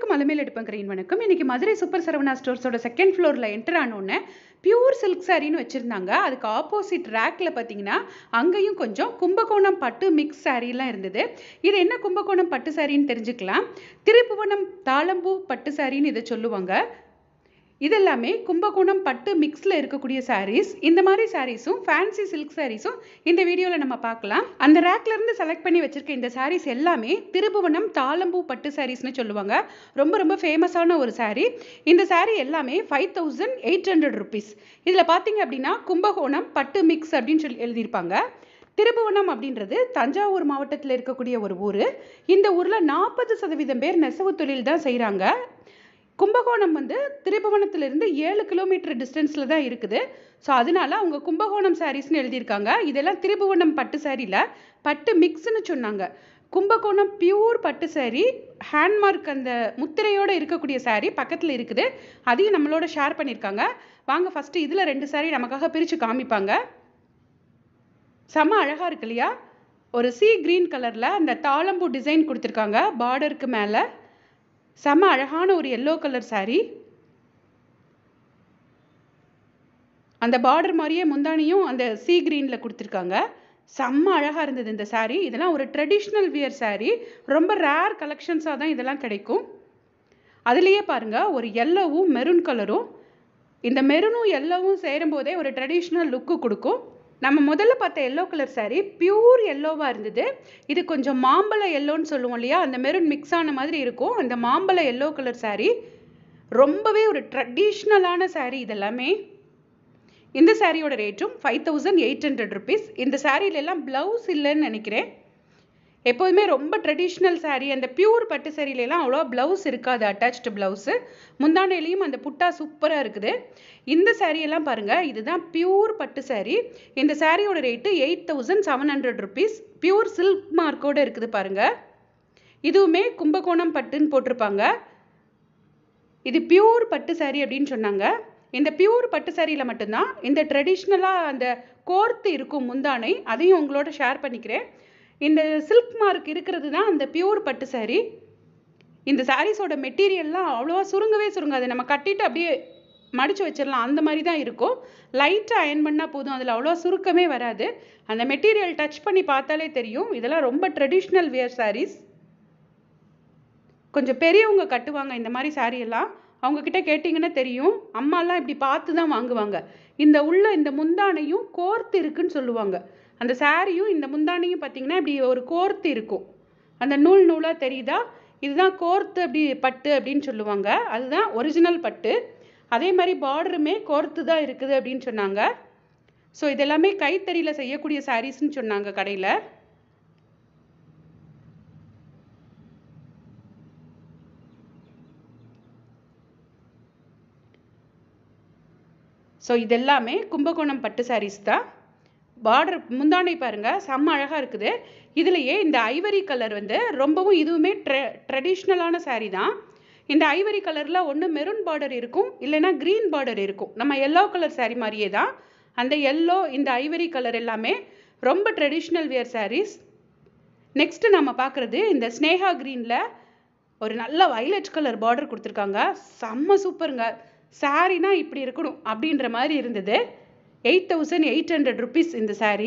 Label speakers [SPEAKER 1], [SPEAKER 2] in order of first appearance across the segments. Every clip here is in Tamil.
[SPEAKER 1] அனைவருக்கும் அலமேல் எடுப்பங்கிறையின் வணக்கம் இன்னைக்கு மதுரை சூப்பர் சரவணா ஸ்டோர்ஸோட செகண்ட் ஃப்ளோரில் என்டர் ஆனோடனே பியூர் சில்க் சாரின்னு வச்சுருந்தாங்க அதுக்கு ஆப்போசிட் ரேக்கில் பார்த்தீங்கன்னா அங்கேயும் கொஞ்சம் கும்பகோணம் பட்டு மிக்ஸ் சாரீலாம் இருந்தது இது என்ன கும்பகோணம் பட்டு சாரின்னு தெரிஞ்சுக்கலாம் திருப்புவனம் தாளம்பூ பட்டு சாரின்னு இதை சொல்லுவாங்க இதெல்லாமே கும்பகோணம் பட்டு மிக்ஸில் இருக்கக்கூடிய சாரீஸ் இந்த மாதிரி சாரீஸும் ஃபேன்சி சில்க் சாரீஸும் இந்த வீடியோவில் நம்ம பார்க்கலாம் அந்த ரேக்ல இருந்து செலக்ட் பண்ணி வச்சிருக்க இந்த சாரீஸ் எல்லாமே திருபுவனம் தாளம்பூ பட்டு சாரீஸ்னு சொல்லுவாங்க ரொம்ப ரொம்ப ஃபேமஸான ஒரு saree இந்த saree எல்லாமே five thousand eight hundred rupees இதில் பார்த்தீங்க அப்படின்னா கும்பகோணம் பட்டு மிக்ஸ் அப்படின்னு சொல்லி எழுதியிருப்பாங்க திருபுவனம் அப்படின்றது தஞ்சாவூர் மாவட்டத்தில் இருக்கக்கூடிய ஒரு ஊர் இந்த ஊரில் நாற்பது சதவீதம் பேர் நெசவு தொழில் தான் செய்கிறாங்க கும்பகோணம் வந்து திருபுவனத்திலிருந்து ஏழு கிலோமீட்டர் டிஸ்டன்ஸில் தான் இருக்குது ஸோ அதனால அவங்க கும்பகோணம் சாரீஸ்னு எழுதியிருக்காங்க இதெல்லாம் திருபுவனம் பட்டு சாரியில் பட்டு மிக்ஸ்னு சொன்னாங்க கும்பகோணம் பியூர் பட்டு saree ஹேண்ட்மார்க் அந்த முத்திரையோடு இருக்கக்கூடிய saree பக்கத்தில் இருக்குது அதையும் நம்மளோட ஷேர் பண்ணியிருக்காங்க வாங்க ஃபஸ்ட்டு இதில் ரெண்டு saree நமக்காக பிரித்து காமிப்பாங்க செம்ம அழகாக இருக்கு இல்லையா ஒரு சி கிரீன் கலரில் அந்த தாளம்பூ டிசைன் கொடுத்துருக்காங்க பார்டருக்கு மேலே செம்ம அழகான ஒரு எல்லோ கலர் saree அந்த பார்டர் மாதிரியே முந்தானியும் அந்த சி கிரீனில் கொடுத்துருக்காங்க செம்ம அழகாக இருந்தது இந்த saree இதெல்லாம் ஒரு ட்ரெடிஷ்னல் வியர் saree ரொம்ப ரேர் கலெக்ஷன்ஸாக தான் இதெல்லாம் கிடைக்கும் அதுலேயே பாருங்க ஒரு எல்லோவும் மெரூன் கலரும் இந்த மெரூனும் எல்லோவும் சேரும்போதே ஒரு ட்ரெடிஷ்னல் லுக்கு கொடுக்கும் நம்ம முதல்ல பார்த்த எல்லோ கலர் saree பியூர் எல்லோவாக இருந்தது இது கொஞ்சம் மாம்பழ எல்லோன்னு சொல்லுவோம் இல்லையா அந்த மெரூன் மிக்ஸ் ஆன மாதிரி இருக்கும் அந்த மாம்பழ எல்லோ கலர் saree ரொம்பவே ஒரு ட்ரெடிஷ்னலான saree இதெல்லாமே இந்த சாரியோட ரேட்டும் five thousand eight hundred rupees இந்த சாரியில எல்லாம் ப்ளவுஸ் இல்லைன்னு நினைக்கிறேன் எப்போதுமே ரொம்ப ட்ரெடிஷ்னல் saree அந்த பியூர் பட்டு saree எல்லாம் அவ்வளோ ப்ளவுஸ் இருக்காது அட்டாச்டு ப்ளவுஸு முந்தானையிலையும் அந்த புட்டா சூப்பராக இருக்குது இந்த saree எல்லாம் பாருங்க இதுதான் பியூர் பட்டு saree இந்த சாரியோட rate eight thousand seven hundred rupees pure silk மார்க்கோட இருக்குது பாருங்க இதுவுமே கும்பகோணம் பட்டுன்னு போட்டிருப்பாங்க இது பியூர் பட்டு saree அப்படின்னு சொன்னாங்க இந்த பியூர் பட்டு சாரியில் மட்டும்தான் இந்த ட்ரெடிஷ்னலாக அந்த கோர்த்து இருக்கும் முந்தானை அதையும் உங்களோட ஷேர் பண்ணிக்கிறேன் இந்த சில்க் மார்க் இருக்கிறது தான் அந்த பியூர் பட்டு saree இந்த சாரீஸோட மெட்டீரியல்லாம் அவ்வளோவா சுருங்கவே சுருங்காது நம்ம கட்டிட்டு அப்படியே மடிச்சு வச்சிடலாம் அந்த மாதிரி தான் இருக்கும் லைட்டாக அயன் பண்ணால் போதும் அதில் அவ்வளோ சுருக்கமே வராது அந்த மெட்டீரியல் டச் பண்ணி பார்த்தாலே தெரியும் இதெல்லாம் ரொம்ப ட்ரெடிஷ்னல் வியர் sarees கொஞ்சம் பெரியவங்க கட்டுவாங்க இந்த மாதிரி saree எல்லாம் அவங்க கிட்ட கேட்டிங்கன்னா தெரியும் அம்மாலாம் இப்படி பார்த்து தான் வாங்குவாங்க இந்த உள்ள இந்த முந்தானையும் கோர்த்து இருக்குன்னு சொல்லுவாங்க அந்த சாரியும் இந்த முந்தானையும் பார்த்தீங்கன்னா இப்படி ஒரு கோர்த்து இருக்கும் அந்த நூல் நூலாக தெரியுதா இதுதான் கோர்த்து அப்படி பட்டு அப்படின்னு சொல்லுவாங்க அதுதான் ஒரிஜினல் பட்டு அதே மாதிரி பார்டருமே கோர்த்து தான் இருக்குது அப்படின்னு சொன்னாங்க ஸோ இதெல்லாமே கைத்தறியில் செய்யக்கூடிய சாரீஸ்ன்னு சொன்னாங்க கடையில் ஸோ இதெல்லாமே கும்பகோணம் பட்டு சாரீஸ் தான் பார்டர் முந்தானை பாருங்க செம்ம அழகாக இருக்குது இதுலேயே இந்த ஐவரி கலர் வந்து ரொம்பவும் இதுவுமே ட்ரெ ட்ரெடிஷ்னலான saree தான் இந்த ஐவரி கலரில் ஒன்று மெரூன் பார்டர் இருக்கும் இல்லைன்னா க்ரீன் பார்டர் இருக்கும் நம்ம எல்லோ கலர் saree மாதிரியே தான் அந்த எல்லோ இந்த ஐவரி கலர் எல்லாமே ரொம்ப ட்ரெடிஷ்னல் வியர் sarees நெக்ஸ்ட் நம்ம பார்க்குறது இந்த ஸ்னேகா க்ரீனில் ஒரு நல்ல வயலட் கலர் பார்டர் கொடுத்துருக்காங்க செம்ம சூப்பருங்க சாரீனா இப்படி இருக்கணும் அப்படின்ற மாதிரி இருந்தது eight thousand eight hundred rupees இந்த saree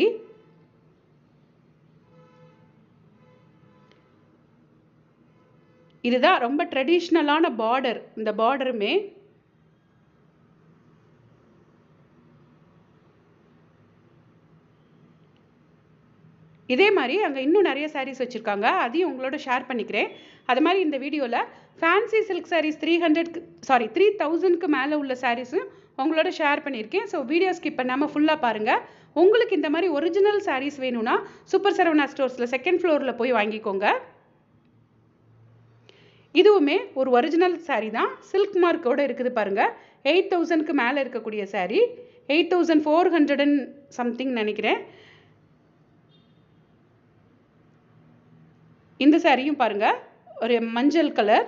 [SPEAKER 1] இதுதான் ரொம்ப ட்ரெடிஷ்னலான பார்டர் இந்த பார்டருமே இதே மாதிரி அங்கே இன்னும் நிறைய sarees வச்சுருக்காங்க அதையும் உங்களோட ஷேர் பண்ணிக்கிறேன் அது மாதிரி இந்த வீடியோவில் ஃபேன்சி சில்க் sarees த்ரீ ஹண்ட்ரட்க்கு சாரி த்ரீ தௌசண்ட்க்கு மேலே உள்ள சாரீஸும் உங்களோட ஷேர் பண்ணியிருக்கேன் ஸோ வீடியோ ஸ்கிப் பண்ணாமல் ஃபுல்லாக பாருங்கள் உங்களுக்கு இந்த மாதிரி ஒரிஜினல் sarees வேணும்னா சூப்பர் சரவணா ஸ்டோர்ஸில் செகண்ட் ஃப்ளோரில் போய் வாங்கிக்கோங்க இதுவுமே ஒரு ஒரிஜினல் saree தான் சில்க் மார்க்கோட இருக்குது பாருங்க எயிட் தௌசண்ட்க்கு மேலே இருக்கக்கூடிய saree eight thousand four hundred and something நினைக்கிறேன் இந்த சாரியும் பாருங்க ஒரு மஞ்சள் கலர்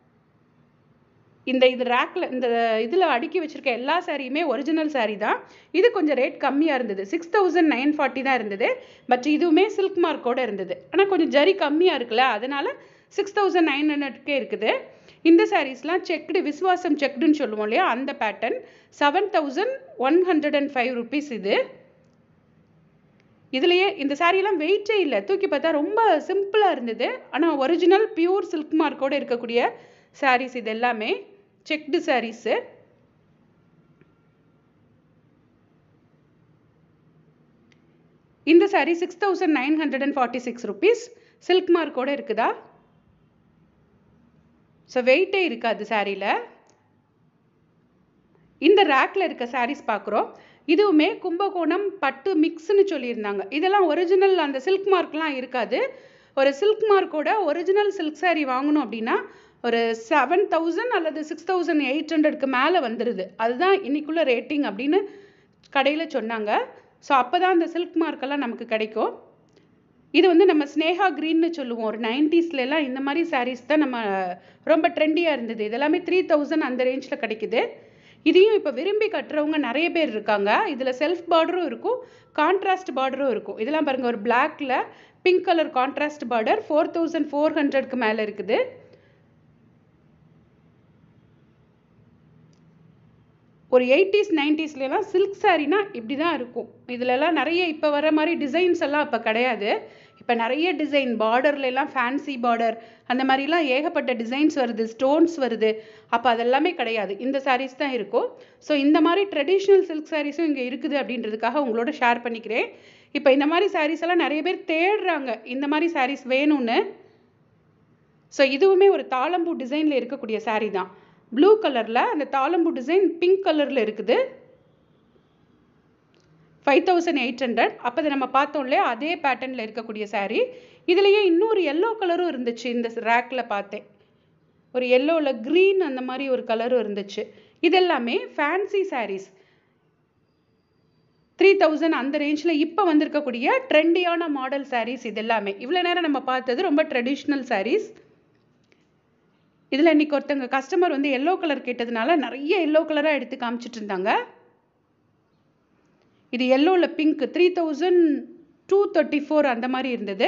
[SPEAKER 1] இந்த இது ரேக்கில் இந்த இதில் அடுக்கி வச்சிருக்க எல்லா சாரியுமே ஒரிஜினல் saree தான் இது கொஞ்சம் ரேட் கம்மியாக இருந்தது சிக்ஸ் தௌசண்ட் நைன் ஃபார்ட்டி தான் இருந்தது பட் இதுவுமே சில்க் மார்க்கோட இருந்தது ஆனால் கொஞ்சம் ஜரி கம்மியாக இருக்குல்ல அதனால சிக்ஸ் தௌசண்ட் நைன் ஹண்ட்ரட்கே இருக்குது இந்த சாரீஸ்லாம் செக்டு விஸ்வாசம் செக்டுன்னு சொல்லுவோம் இல்லையா அந்த pattern seven thousand one hundred and five rupees இது இதுலயே இந்த சாரீலாம் வெயிட்டே இல்லை தூக்கி பார்த்தா ரொம்ப சிம்பிளாக இருந்தது ஆனால் ஒரிஜினல் பியூர் சில்க் மார்க்கோட இருக்கக்கூடிய சாரீஸ் இது எல்லாமே செக்டு சாரீஸு இந்த sari six thousand nine hundred and forty six rupees silk மார்க்கோட இருக்குதா ஸோ வெயிட்டே இருக்காது சாரியில் இந்த ரேக்கில் இருக்க சாரீஸ் பார்க்குறோம் இதுவுமே கும்பகோணம் பட்டு மிக்ஸ்னு சொல்லியிருந்தாங்க இதெல்லாம் ஒரிஜினல் அந்த சில்க் மார்க்லாம் இருக்காது ஒரு சில்க் மார்க்கோட ஒரிஜினல் சில்க் சாரீ வாங்கணும் அப்படின்னா ஒரு செவன் தௌசண்ட் அல்லது சிக்ஸ் தௌசண்ட் எயிட் ஹண்ட்ரட்க்கு மேலே வந்துடுது அதுதான் இன்னைக்குள்ள ரேட்டிங் அப்படின்னு கடையில் சொன்னாங்க ஸோ அப்போ தான் அந்த சில்க் மார்க்கெல்லாம் நமக்கு கிடைக்கும் இது வந்து நம்ம ஸ்னேகா க்ரீன்னு சொல்லுவோம் ஒரு நைன்டிஸ்லலாம் இந்த மாதிரி சாரீஸ் தான் நம்ம ரொம்ப ட்ரெண்டியாக இருந்தது இதெல்லாமே த்ரீ தௌசண்ட் அந்த ரேஞ்சில் கிடைக்குது இதையும் இப்போ விரும்பி கட்டுறவங்க நிறைய பேர் இருக்காங்க இதில் செல்ஃப் பார்டரும் இருக்கும் கான்ட்ராஸ்ட் பார்டரும் இருக்கும் இதெல்லாம் பாருங்கள் ஒரு பிளாக்ல pink colour contrast border four thousand four ஹண்ட்ரட்க்கு மேலே இருக்குது ஒரு எயிட்டிஸ் நைன்டிஸ்லாம் சில்க் சாரீனா இப்படி தான் இருக்கும் இதுலலாம் நிறைய இப்போ வர மாதிரி டிசைன்ஸ் எல்லாம் இப்போ கிடையாது இப்போ நிறைய டிசைன் பார்டர்லாம் ஃபேன்சி பார்டர் அந்த மாதிரிலாம் ஏகப்பட்ட டிசைன்ஸ் வருது ஸ்டோன்ஸ் வருது அப்போ அதெல்லாமே கிடையாது இந்த சாரீஸ் தான் இருக்கும் ஸோ இந்த மாதிரி ட்ரெடிஷ்னல் சில்க் சாரீஸும் இங்கே இருக்குது அப்படின்றதுக்காக உங்களோட ஷேர் பண்ணிக்கிறேன் இப்போ இந்த மாதிரி சாரீஸ் எல்லாம் நிறைய பேர் தேடுறாங்க இந்த மாதிரி சாரீஸ் வேணும்னு ஸோ இதுவுமே ஒரு தாளம்பூ டிசைனில் இருக்கக்கூடிய சாரீ தான் ப்ளூ கலரில் அந்த தாளம்பூ டிசைன் பிங்க் கலரில் இருக்குது ஃபைவ் தௌசண்ட் எயிட் ஹண்ட்ரட் அப்போ அதை நம்ம பார்த்தோம் இல்லையா அதே பேட்டர்னில் இருக்கக்கூடிய சாரீ இதுலேயே இன்னொரு எல்லோ கலரும் இருந்துச்சு இந்த ரேக்கில் பார்த்தேன் ஒரு எல்லோவில் க்ரீன் அந்த மாதிரி ஒரு கலரும் இருந்துச்சு இதெல்லாமே ஃபேன்சி சாரீஸ் த்ரீ தௌசண்ட் அந்த ரேஞ்சில் இப்போ வந்திருக்கக்கூடிய ட்ரெண்டியான மாடல் சாரீஸ் இது எல்லாமே இவ்வளோ நேரம் நம்ம பார்த்தது ரொம்ப ட்ரெடிஷ்னல் சாரீஸ் இதில் இன்னைக்கு ஒருத்தங்க கஸ்டமர் வந்து எல்லோ கலர் கேட்டதுனால நிறைய எல்லோ கலராக எடுத்து காமிச்சிட்டு இருந்தாங்க இது எல்லோவில் pink three thousand two thirty four அந்த மாதிரி இருந்தது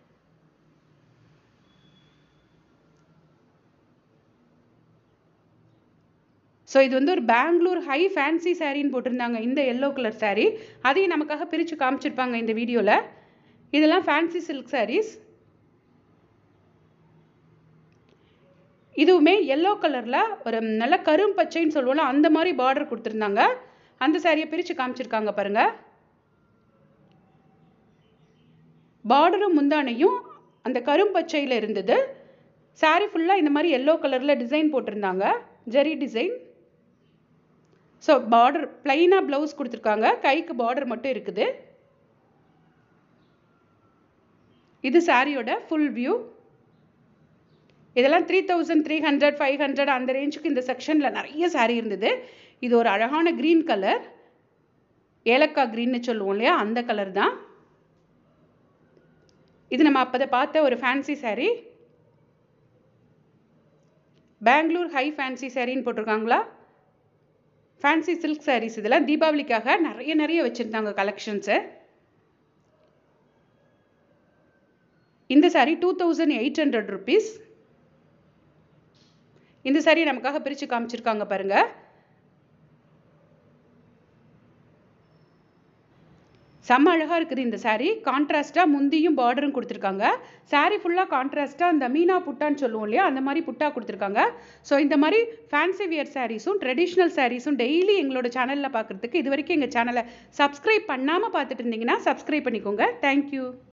[SPEAKER 1] ஸோ இது வந்து ஒரு பெங்களூர் ஹை ஃபேன்சி சாரின்னு போட்டிருந்தாங்க இந்த எல்லோ கலர் சாரீ அதையும் நமக்காக பிரித்து காமிச்சிருப்பாங்க இந்த வீடியோவில் இதெல்லாம் ஃபேன்சி சில்க் சாரீஸ் இதுவுமே எல்லோ கலரில் ஒரு நல்ல கரும் பச்சைன்னு சொல்லுவோம்ல அந்த மாதிரி பார்டர் கொடுத்துருந்தாங்க அந்த சாரியை பிரித்து காமிச்சிருக்காங்க பாருங்க பார்டரும் முந்தானையும் அந்த கரும் பச்சையில் இருந்தது சாரி ஃபுல்லாக இந்த மாதிரி எல்லோ கலரில் டிசைன் போட்டிருந்தாங்க ஜெரி டிசைன் ஸோ பார்டர் பிளைனாக ப்ளவுஸ் கொடுத்துருக்காங்க கைக்கு பார்டர் மட்டும் இருக்குது இது சாரியோட ஃபுல் வியூ இதெல்லாம் three thousand three hundred five hundred அந்த ரேஞ்சுக்கு இந்த செக்ஷனில் நிறைய சாரீ இருந்தது இது ஒரு அழகான க்ரீன் கலர் ஏலக்காய் க்ரீன்னு சொல்லுவோம் இல்லையா அந்த கலர் தான் இது நம்ம அப்போதை பார்த்த ஒரு fancy sari Bangalore high fancy சாரின்னு போட்டிருக்காங்களா ஃபேன்சி சில்க் சாரீஸ் இதெல்லாம் தீபாவளிக்காக நிறைய நிறைய வச்சுருந்தாங்க கலெக்ஷன்ஸு இந்த sari two thousand eight hundred rupees இந்த சாரீ நமக்காக பிரித்து காமிச்சிருக்காங்க பாருங்க செம்ம அழகாக இருக்குது இந்த சாரீ கான்ட்ராஸ்ட்டாக முந்தியும் பார்டரும் கொடுத்துருக்காங்க சாரீ ஃபுல்லாக கான்ட்ராஸ்ட்டாக அந்த மீனா புட்டான்னு சொல்லுவோம் இல்லையா அந்த மாதிரி புட்டா கொடுத்துருக்காங்க ஸோ இந்த மாதிரி ஃபேன்சி வியர் சாரீஸும் ட்ரெடிஷ்னல் சாரீஸும் டெய்லி எங்களோட சேனலில் பார்க்குறதுக்கு இது வரைக்கும் எங்கள் சேனலை சப்ஸ்கிரைப் பண்ணாமல் பார்த்துட்டு இருந்தீங்கன்னா சப்ஸ்கிரைப் பண்ணிக்கோங்க தேங்க்யூ